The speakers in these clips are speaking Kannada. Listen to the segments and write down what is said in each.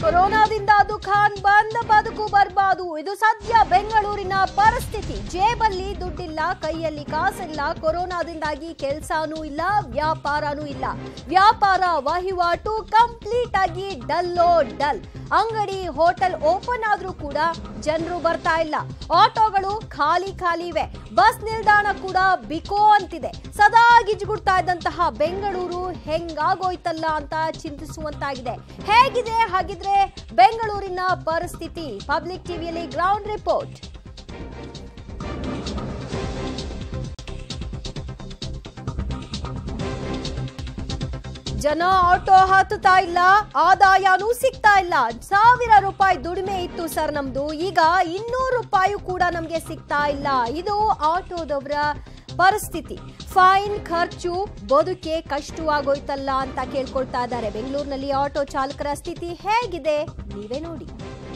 ಕೊರೋನಾದಿಂದ ದುಖಾನ್ ಬಂದ್ ಬದುಕು ಬರ್ಬಾದು ಇದು ಸದ್ಯ ಬೆಂಗಳೂರಿನ ಪರಿಸ್ಥಿತಿ ಜೇಬಲ್ಲಿ ದುಡ್ಡಿಲ್ಲ ಕೈಯಲ್ಲಿ ಕಾಸಿಲ್ಲ ಕೊರೋನಾದಿಂದಾಗಿ ಕೆಲ್ಸಾನೂ ಇಲ್ಲ ವ್ಯಾಪಾರನೂ ಇಲ್ಲ ವ್ಯಾಪಾರ ವಹಿವಾಟು ಕಂಪ್ಲೀಟ್ ಆಗಿ ಡಲ್ಲೋ ಡಲ್ ಅಂಗಡಿ ಹೋಟೆಲ್ ಓಪನ್ ಆದ್ರೂ ಕೂಡ ಜನರು ಬರ್ತಾ ಇಲ್ಲ ಆಟೋಗಳು ಖಾಲಿ ಖಾಲಿ ಇವೆ ಬಸ್ ನಿಲ್ದಾಣ ಕೂಡ ಬಿಕೋ ಅಂತಿದೆ ಸದಾ ಗಿಜುಗುಡ್ತಾ ಇದ್ದಂತಹ ಬೆಂಗಳೂರು ಹೆಂಗಾಗೋಯ್ತಲ್ಲ ಅಂತ ಚಿಂತಿಸುವಂತಾಗಿದೆ ಹೇಗಿದೆ ಹಾಗಿದ್ರೆ ಬೆಂಗಳೂರಿನ ಪರಿಸ್ಥಿತಿ ಪಬ್ಲಿಕ್ ಟಿವಿಯಲ್ಲಿ ಗ್ರೌಂಡ್ ರಿಪೋರ್ಟ್ ಜನ ಆಟೋ ಹತ್ತುತ್ತಾ ಇಲ್ಲ ಆದಾಯನೂ ಸಿಗ್ತಾ ಇಲ್ಲ ಸಾವಿರ ರೂಪಾಯಿ ದುಡಿಮೆ ಇತ್ತು ಸರ್ ನಮ್ದು ಈಗ ಇನ್ನೂರು ರೂಪಾಯಿ ಕೂಡ ನಮ್ಗೆ ಸಿಗ್ತಾ ಇಲ್ಲ ಇದು ಆಟೋದವರ ಪರಿಸ್ಥಿತಿ ಫೈನ್ ಖರ್ಚು ಬದುಕೆ ಕಷ್ಟವಾಗೋಯ್ತಲ್ಲ ಅಂತ ಕೇಳ್ಕೊಳ್ತಾ ಇದ್ದಾರೆ ಬೆಂಗಳೂರಿನಲ್ಲಿ ಆಟೋ ಚಾಲಕರ ಸ್ಥಿತಿ ಹೇಗಿದೆ ನೀವೇ ನೋಡಿ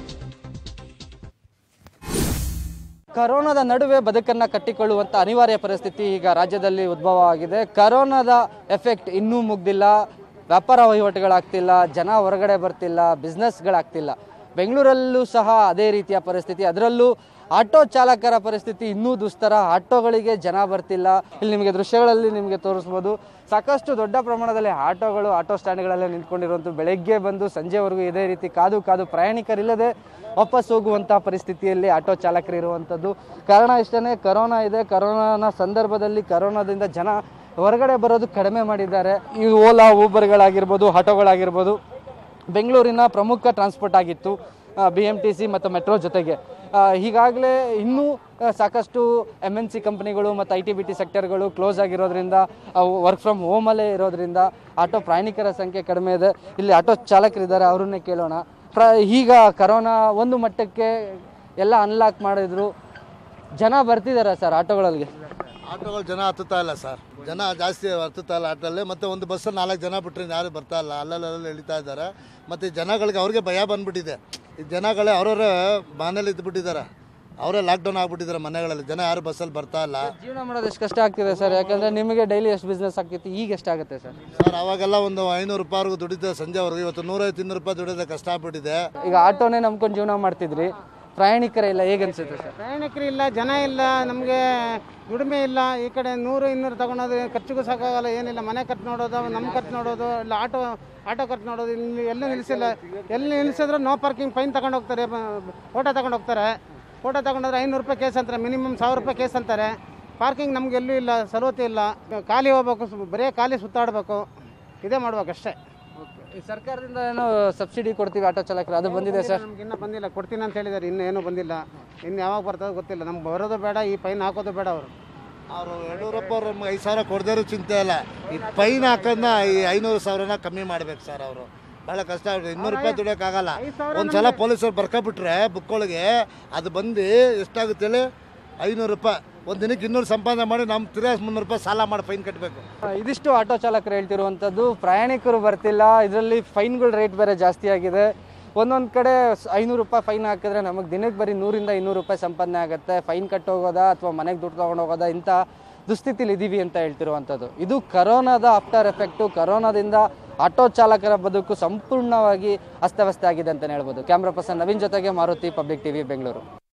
ಕರೋನಾದ ನಡುವೆ ಬದುಕನ್ನು ಕಟ್ಟಿಕೊಳ್ಳುವಂಥ ಅನಿವಾರ್ಯ ಪರಿಸ್ಥಿತಿ ಈಗ ರಾಜ್ಯದಲ್ಲಿ ಉದ್ಭವ ಆಗಿದೆ ಕರೋನಾದ ಎಫೆಕ್ಟ್ ಇನ್ನೂ ಮುಗ್ದಿಲ್ಲ ವ್ಯಾಪಾರ ವಹಿವಾಟುಗಳಾಗ್ತಿಲ್ಲ ಜನ ಹೊರಗಡೆ ಬರ್ತಿಲ್ಲ ಬಿಸ್ನೆಸ್ಗಳಾಗ್ತಿಲ್ಲ ಬೆಂಗಳೂರಲ್ಲೂ ಸಹ ಅದೇ ರೀತಿಯ ಪರಿಸ್ಥಿತಿ ಅದರಲ್ಲೂ ಆಟೋ ಚಾಲಕರ ಪರಿಸ್ಥಿತಿ ಇನ್ನೂ ದುಸ್ತರ ಆಟೋಗಳಿಗೆ ಜನ ಬರ್ತಿಲ್ಲ ಇಲ್ಲಿ ನಿಮಗೆ ದೃಶ್ಯಗಳಲ್ಲಿ ನಿಮಗೆ ತೋರಿಸ್ಬೋದು ಸಾಕಷ್ಟು ದೊಡ್ಡ ಪ್ರಮಾಣದಲ್ಲಿ ಆಟೋಗಳು ಆಟೋ ಸ್ಟ್ಯಾಂಡ್ಗಳಲ್ಲೇ ನಿಂತ್ಕೊಂಡಿರುವಂಥ ಬೆಳಗ್ಗೆ ಬಂದು ಸಂಜೆವರೆಗೂ ಇದೇ ರೀತಿ ಕಾದು ಕಾದು ಪ್ರಯಾಣಿಕರಿಲ್ಲದೆ ವಾಪಸ್ ಹೋಗುವಂತಹ ಪರಿಸ್ಥಿತಿಯಲ್ಲಿ ಆಟೋ ಚಾಲಕರು ಇರುವಂಥದ್ದು ಕಾರಣ ಇಷ್ಟೇ ಕರೋನಾ ಇದೆ ಕರೋನಾನ ಸಂದರ್ಭದಲ್ಲಿ ಕರೋನಾದಿಂದ ಜನ ಹೊರಗಡೆ ಬರೋದು ಕಡಿಮೆ ಮಾಡಿದ್ದಾರೆ ಈ ಓಲಾ ಊಬರ್ಗಳಾಗಿರ್ಬೋದು ಆಟೋಗಳಾಗಿರ್ಬೋದು ಬೆಂಗಳೂರಿನ ಪ್ರಮುಖ ಟ್ರಾನ್ಸ್ಪೋರ್ಟ್ ಆಗಿತ್ತು ಬಿ ಎಮ್ ಟಿ ಸಿ ಮತ್ತು ಮೆಟ್ರೋ ಜೊತೆಗೆ ಈಗಾಗಲೇ ಇನ್ನೂ ಆ, ಸಾಕಷ್ಟು ಎಮ್ ಎನ್ ಸಿ ಕಂಪ್ನಿಗಳು ಮತ್ತು ಐ ಟಿ ಬಿ ಟಿ ಸೆಕ್ಟರ್ಗಳು ಕ್ಲೋಸ್ ಆಗಿರೋದ್ರಿಂದ ಅವು ವರ್ಕ್ ಫ್ರಮ್ ಹೋಮಲ್ಲೇ ಇರೋದ್ರಿಂದ ಆಟೋ ಪ್ರಯಾಣಿಕರ ಸಂಖ್ಯೆ ಕಡಿಮೆ ಇದೆ ಇಲ್ಲಿ ಆಟೋ ಚಾಲಕರಿದ್ದಾರೆ ಅವ್ರನ್ನೇ ಕೇಳೋಣ ಪ್ರ ಈಗ ಕರೋನಾ ಒಂದು ಮಟ್ಟಕ್ಕೆ ಎಲ್ಲ ಅನ್ಲಾಕ್ ಮಾಡಿದ್ರು ಜನ ಬರ್ತಿದ್ದಾರೆ ಸರ್ ಆಟೋಗಳಲ್ಲಿ ಆಟೋಗಳು ಜನ ಹತ್ತುತ್ತಾ ಇಲ್ಲ ಸರ್ ಜನ ಜಾಸ್ತಿ ಹತ್ತುತ್ತಾ ಇಲ್ಲ ಆಟೋಲ್ಲಿ ಮತ್ತು ಒಂದು ಬಸ್ಸಲ್ಲಿ ನಾಲ್ಕು ಜನ ಬಿಟ್ಟರೆ ಯಾರು ಬರ್ತಾ ಇಲ್ಲ ಅಲ್ಲಲ್ಲಿ ಎಳಿತಾ ಇದ್ದಾರೆ ಮತ್ತು ಜನಗಳಿಗೆ ಅವ್ರಿಗೆ ಭಯ ಬಂದ್ಬಿಟ್ಟಿದೆ ಈ ಜನಗಳೇ ಅವ್ರವ್ರ ಮನೇಲಿ ಇದ್ಬಿಟ್ಟಿದ್ದಾರೆ ಅವರೇ ಲಾಕ್ಡೌನ್ ಆಗ್ಬಿಟ್ಟಿದ್ದಾರೆ ಮನೆಗಳಲ್ಲಿ ಜನ ಯಾರು ಬಸ್ಸಲ್ಲಿ ಬರ್ತಾ ಇಲ್ಲ ಜೀವನ ಮಾಡೋದು ಎಷ್ಟು ಕಷ್ಟ ಆಗ್ತಿದೆ ಸರ್ ಯಾಕಂದರೆ ನಿಮಗೆ ಡೈಲಿ ಎಷ್ಟು ಬಿಸ್ನೆಸ್ ಆಗ್ತಿತ್ತು ಈಗ ಎಷ್ಟಾಗುತ್ತೆ ಸರ್ ಸರ್ ಅವಾಗೆಲ್ಲ ಒಂದು ಐನೂರು ರೂಪಾಯಿವರೆಗೂ ದುಡಿದೆ ಸಂಜೆವರೆಗೂ ಇವತ್ತು ನೂರೈವತ್ತು ಇನ್ನೂರು ರೂಪಾಯಿ ದುಡಿಯೋದೇ ಕಷ್ಟ ಆಗ್ಬಿಟ್ಟಿದೆ ಈಗ ಆಟೋನೇ ನಂಬ್ಕೊಂಡು ಜೀವನ ಮಾಡ್ತಿದ್ರಿ ಪ್ರಯಾಣಿಕರ ಇಲ್ಲ ಹೇಗೆ ಅನ್ಸುತ್ತೆ ಸರ್ ಪ್ರಯಾಣಿಕರು ಇಲ್ಲ ಜನ ಇಲ್ಲ ನಮಗೆ ದುಡಿಮೆ ಇಲ್ಲ ಈ ಕಡೆ ನೂರು ಇನ್ನೂರು ತಗೊಳೋದು ಖರ್ಚಿಗೂ ಸಾಕಾಗಲ್ಲ ಏನಿಲ್ಲ ಮನೆ ಖರ್ಚು ನೋಡೋದು ನಮ್ಮ ಖರ್ಚು ನೋಡೋದು ಇಲ್ಲ ಆಟೋ ಆಟೋ ಖರ್ಚು ನೋಡೋದು ಇಲ್ಲಿ ಎಲ್ಲೂ ನಿಲ್ಲಿಸಿಲ್ಲ ಎಲ್ಲಿ ನಿಲ್ಲಿಸಿದ್ರು ನೋ ಪಾರ್ಕಿಂಗ್ ಫೈನ್ ತಗೊಂಡು ಹೋಗ್ತಾರೆ ಫೋಟೋ ತಗೊಂಡು ಹೋಗ್ತಾರೆ ಫೋಟೋ ತಗೊಂಡೋದ್ರೆ ಐನೂರು ರೂಪಾಯಿ ಕೇಸ್ ಅಂತಾರೆ ಮಿನಿಮಮ್ ಸಾವಿರ ರೂಪಾಯಿ ಕೇಸ್ ಅಂತಾರೆ ಪಾರ್ಕಿಂಗ್ ನಮ್ಗೆ ಎಲ್ಲೂ ಇಲ್ಲ ಸಲೋತಿ ಇಲ್ಲ ಖಾಲಿ ಹೋಗ್ಬೇಕು ಸು- ಬರೀ ಖಾಲಿ ಸುತ್ತಾಡಬೇಕು ಇದೇ ಮಾಡ್ಬೇಕು ಅಷ್ಟೇ ಈ ಸರ್ಕಾರದಿಂದ ಏನೋ ಸಬ್ಸಿಡಿ ಕೊಡ್ತೀವಿ ಆಟೋ ಚಾಲಕರು ಅದು ಬಂದಿದೆ ಸರ್ ನಮ್ಗೆ ಇನ್ನೂ ಬಂದಿಲ್ಲ ಕೊಡ್ತೀನಿ ಅಂತ ಹೇಳಿದ್ದಾರೆ ಇನ್ನೂ ಏನೂ ಬಂದಿಲ್ಲ ಇನ್ನು ಯಾವಾಗ ಬರ್ತದೆ ಗೊತ್ತಿಲ್ಲ ನಮ್ಗೆ ಬರೋದು ಬೇಡ ಈ ಫೈನ್ ಹಾಕೋದು ಬೇಡ ಅವರು ಅವರು ಯಡಿಯೂರಪ್ಪ ಅವ್ರು ನಮ್ಗೆ ಐದು ಸಾವಿರ ಕೊಡದೇರು ಚಿಂತೆ ಇಲ್ಲ ಈ ಫೈನ್ ಹಾಕೋದನ್ನ ಈ ಐನೂರು ಸಾವಿರನ ಕಮ್ಮಿ ಮಾಡ್ಬೇಕು ಸರ್ ಅವರು ಭಾಳ ಕಷ್ಟ ಆಗ್ಬಿಟ್ಟು ಇನ್ನೂರು ರೂಪಾಯಿ ದುಡಿಯೋಕ್ಕಾಗಲ್ಲ ಒಂದು ಸಲ ಪೊಲೀಸರು ಬರ್ಕೊಬಿಟ್ರೆ ಬುಕ್ಕೊಳಗೆ ಅದು ಬಂದು ಎಷ್ಟಾಗುತ್ತೆ ಹೇಳಿ ಐನೂರು ರೂಪಾಯಿ ಒಂದು ದಿನಕ್ಕೆ ಇನ್ನೂರು ಸಂಪಾದನೆ ಮಾಡಿ ನಮ್ಮ ತಿರ್ಗಾ ಮುನ್ನೂರು ರೂಪಾಯಿ ಸಾಲ ಮಾಡಿ ಫೈನ್ ಕಟ್ಟಬೇಕು ಇದಿಷ್ಟು ಆಟೋ ಚಾಲಕರು ಹೇಳ್ತಿರುವಂಥದ್ದು ಪ್ರಯಾಣಿಕರು ಬರ್ತಿಲ್ಲ ಇದರಲ್ಲಿ ಫೈನ್ಗಳ ರೇಟ್ ಬೇರೆ ಜಾಸ್ತಿ ಆಗಿದೆ ಒಂದೊಂದು ಕಡೆ ಸ್- ಐನೂರು ರೂಪಾಯಿ ಫೈನ್ ಹಾಕಿದ್ರೆ ನಮಗೆ ದಿನಕ್ಕೆ ಬರೀ ನೂರಿಂದ ಇನ್ನೂರು ರೂಪಾಯಿ ಸಂಪಾದನೆ ಆಗುತ್ತೆ ಫೈನ್ ಕಟ್ಟೋಗೋದಾ ಅಥವಾ ಮನೆಗೆ ದುಡ್ಡು ತೊಗೊಂಡು ಹೋಗೋದಾ ಇಂಥ ದುಸ್ಥಿತಿಲಿ ಇದ್ದೀವಿ ಅಂತ ಹೇಳ್ತಿರುವಂಥದ್ದು ಇದು ಕರೋನಾದ ಆಫ್ಟರ್ ಎಫೆಕ್ಟು ಕರೋನಾದಿಂದ ಆಟೋ ಚಾಲಕರ ಬದುಕು ಸಂಪೂರ್ಣವಾಗಿ ಅಸ್ತವ್ಯಸ್ತ ಆಗಿದೆ ಅಂತಲೇ ಹೇಳ್ಬೋದು ಕ್ಯಾಮ್ರಾ ಪರ್ಸನ್ ನವೀನ್ ಜೊತೆಗೆ ಮಾರುತಿ ಪಬ್ಲಿಕ್ ಟಿವಿ ಬೆಂಗಳೂರು